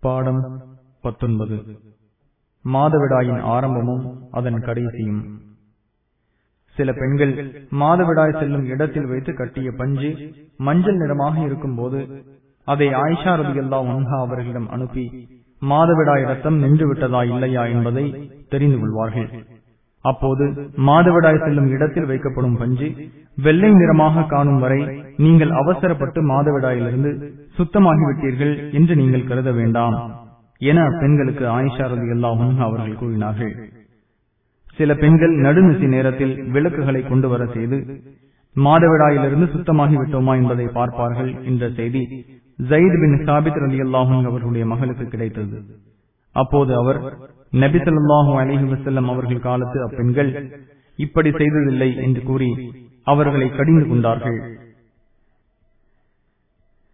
பாடம் பத்தொன்பது மாதவிடாயின் ஆரம்பமும் அதன் கடைசியும் சில பெண்கள் மாதவிடாய் செல்லும் இடத்தில் வைத்து கட்டிய பஞ்சு மஞ்சள் நிறமாக இருக்கும் போது அதை ஆயிஷா ரபியல்லா உன்ஹா அவர்களிடம் அனுப்பி மாதவிடாய் ரத்தம் நின்று விட்டதா இல்லையா என்பதை தெரிந்து கொள்வார்கள் அப்போது மாதவிடாய் செல்லும் இடத்தில் வைக்கப்படும் பஞ்சு வெள்ளை நிறமாக காணும் வரை நீங்கள் அவசரப்பட்டு மாதவிடாயிலிருந்து சுத்தமாகிவிட்டீர்கள் என்று நீங்கள் கருத வேண்டாம் என பெண்களுக்கு ஆயிஷா ரதி அல்லாஹும் அவர்கள் கூறினார்கள் சில பெண்கள் நடுநிசி நேரத்தில் விளக்குகளை கொண்டு வர செய்து மாதவிடாயிலிருந்து சுத்தமாகிவிட்டோமா என்பதை பார்ப்பார்கள் என்ற செய்தி ஜயித் பின் சாபித் ரலி அல்லாஹும் அவர்களுடைய மகளுக்கு கிடைத்தது அப்போது அவர் நபி சொல்லாஹு அலிஹி வசல்லம் அவர்கள் காலத்து அப்பெண்கள் இப்படி செய்ததில்லை என்று கூறி அவர்களை கடிந்து கொண்டார்கள்